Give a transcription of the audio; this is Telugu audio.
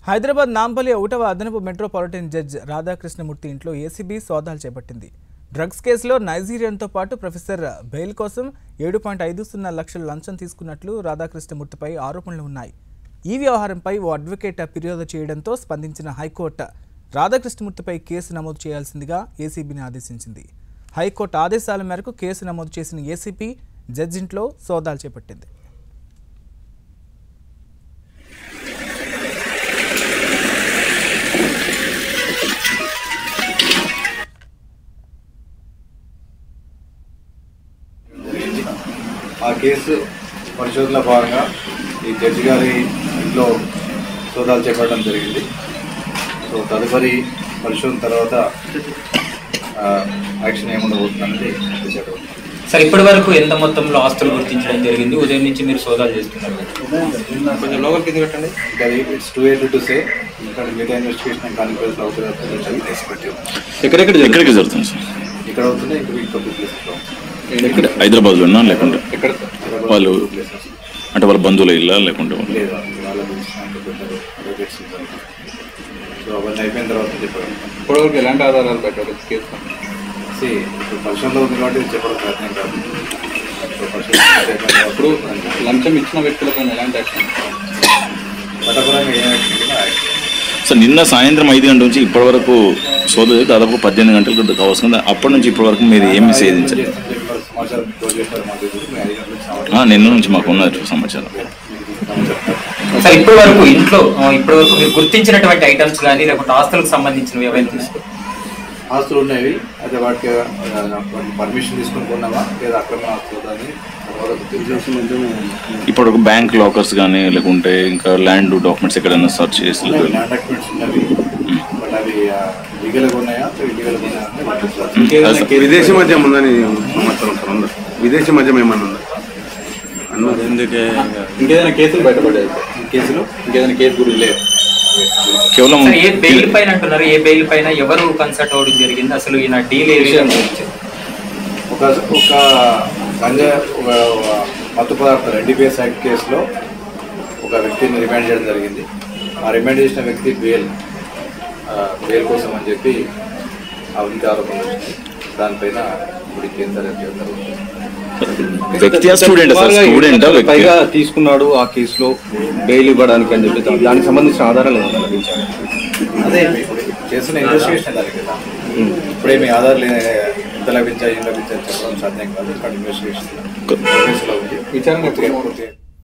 హైదరాబాద్ నాంపల్లి ఒకటవ అదనపు మెట్రోపాలిటన్ జడ్జ్ రాధాకృష్ణమూర్తి ఇంట్లో ఏసీబీ సోదాలు చేపట్టింది డ్రగ్స్ కేసులో నైజీరియన్తో పాటు ప్రొఫెసర్ బెయిల్ కోసం ఏడు పాయింట్ ఐదు సున్నా లక్షల లంచం తీసుకున్నట్లు రాధాకృష్ణమూర్తిపై ఆరోపణలు ఉన్నాయి ఈ వ్యవహారంపై ఓ అడ్వకేట్ ఫిర్యాదు చేయడంతో స్పందించిన హైకోర్టు రాధాకృష్ణమూర్తిపై కేసు నమోదు చేయాల్సిందిగా ఏసీబీని ఆదేశించింది హైకోర్టు ఆదేశాల మేరకు కేసు నమోదు చేసిన ఏసీపీ జడ్జి ఇంట్లో సోదాలు చేపట్టింది ఆ కేసు పరిశోధనలో భాగంగా ఈ జడ్జి గారి ఇంట్లో సోదాలు చేపట్టడం జరిగింది సో తదుపరి పరిశోధన తర్వాత ఆ, యాక్షన్ ఏముండబోతుందనేది డిసైడ్ అవుతుంది సార్ ఇప్పటి వరకు ఎంత మొత్తంలో ఆస్తులు గుర్తించడం జరిగింది ఉదయం నుంచి మీరు సోదాలు చేస్తున్నారు కొంచెం లోపల కింద పెట్టండి ఇంకా it's too eight to say ఇక్కడ మిగతా ఇన్వెస్టిగేషన్ కాన్ఫరెన్స్ అవుతుంది ఎక్స్పెక్ట్ ఎక్కడెక్కడ ఎక్కడికి జరుగుతుంది సార్ ఇక్కడ అవుతుంది ఇంకా ఇంకో టూ ప్లేసెస్లో ఎక్కడ హైదరాబాద్లోనా లేకుంటే ఎక్కడ వాళ్ళు టూ ప్లేసెస్ అంటే వాళ్ళ బంధువుల ఇల్లా లేకుంటే వాళ్ళు- లేదు వాళ్ళ గురించి నాకు పెట్టారు అడ్వకేట్స్ ఉంటారు సో అవన్నీ అయిపోయిన తర్వాత చెప్పారు ఇప్పటివరకు ఎలాంటి ఆధారాలు పెట్టారు కేసు See, ఇప్పుడు పరిశ్రమలో ఉంది కాబట్టి ఇది చెప్పడం ప్రయత్నం కాదు సో పరిశ్రమ అయిపోయిన ఇప్పుడు తర్వాత లంచం ఇచ్చిన వ్యక్తులపై ఎలాంటి యాక్షన్ చట్టపరంగా ఏం యాక్షన్ ఉంటుందో ఆ యాక్షన్ సార్ నిన్న సాయంత్రం ఐదు గంటల నుంచి ఇప్పటి వరకు సోదరి దాదాపు పద్దెనిమిది గంటలకు కావాల్సింది అప్పటి నుంచి ఇప్పటి వరకు మీరు ఏమి సేధించారు చేస్తున్న సమాచారం క్లోజ్ చేస్తారు మాకు తెలియదు. మేము ఐదు గంటలకు ఆ, సమాచారం నిన్న నుంచి మాకు ఉన్నది సమాచారం సమాచారం సార్ ఇప్పటి వరకు ఇంట్లో ఆ, ఇప్పటి వరకు మీరు గుర్తించినటువంటి ఐటమ్స్ కానీ లేకుంటే ఆస్తులకు సంబంధించినవి ఏవైనా తీసుకో ఆస్తులు ఉన్నవి అయితే వాటికి పర్మిషన్ తీసుకుని కొన్నామా లేదా అక్రమ ఆస్తులు అని తర్వాత తెలియజేసి ఇప్పుడు ఒక బ్యాంక్ లాకర్స్ కానీ లేకుంటే ఇంకా ల్యాండ్ డాక్యుమెంట్స్ ఎక్కడైనా సర్చ్ చేసి ల్యాండ్ డాక్యుమెంట్స్ ఉన్నవి బట్ అవి లీగల్గా ఉన్నాయా ఇల్లీగల్గా ఉన్నాయా అంటే వాటికి సార్. విదేశీ మద్యం ఉందని సంవత్సరం సార్ ఉందా విదేశీ మద్యం ఏమన్నా ఉందా అన్నారు ఎందుకే ఇంకేదైనా కేసులు బయటపడ్డాయి సార్? ఈ కేసులో ఇంకేదైనా కేసు గురించి లేదు కేవలం సార్ ఏ బెయిల్ పైన అంటున్నారు ఏ బెయిల్ పైన ఎవరు కన్సల్ట్ అవ్వడం జరిగింది అసలు ఈయన డీల్ ఏ విషయం గురించి ఒక ఒక గంజా ఒక మత్తు పదార్థాలు ఎన్డీపీఎస్ యాక్ట్ కేసులో ఒక వ్యక్తిని రిమాండ్ చేయడం జరిగింది ఆ రిమాండ్ చేసిన వ్యక్తి బెయిల్ ఆ, బెయిల్ కోసం అని చెప్పి అవినీతి ఆరోపణలు వచ్చినాయి దానిపైన ఇప్పుడు ఈ కేసు దర్యాప్తు చేస్తారు వ్యక్తి స్టూడెంట్ సార్ స్టూడెంట్ వ్యక్తి పైగా తీసుకున్నాడు ఆ కేసులో బెయిల్ ఇవ్వడానికి అని చెప్పి దా- దానికి సంబంధించిన ఆధారాలు ఏమైనా లభించాయి అదే ఇప్పుడు చేసిన ఇన్వెస్టిగేషన్ దానికి కదా ఇప్పుడే మీ ఆధార్ ఎంత లభించాయి ఏం లభించాయి చెప్పడం సాధ్యం కాదు ఇక్కడ ఇన్వెస్టిగేషన్ కేసులో ఉంది విచారణ ఎప్పుడు పూర్తి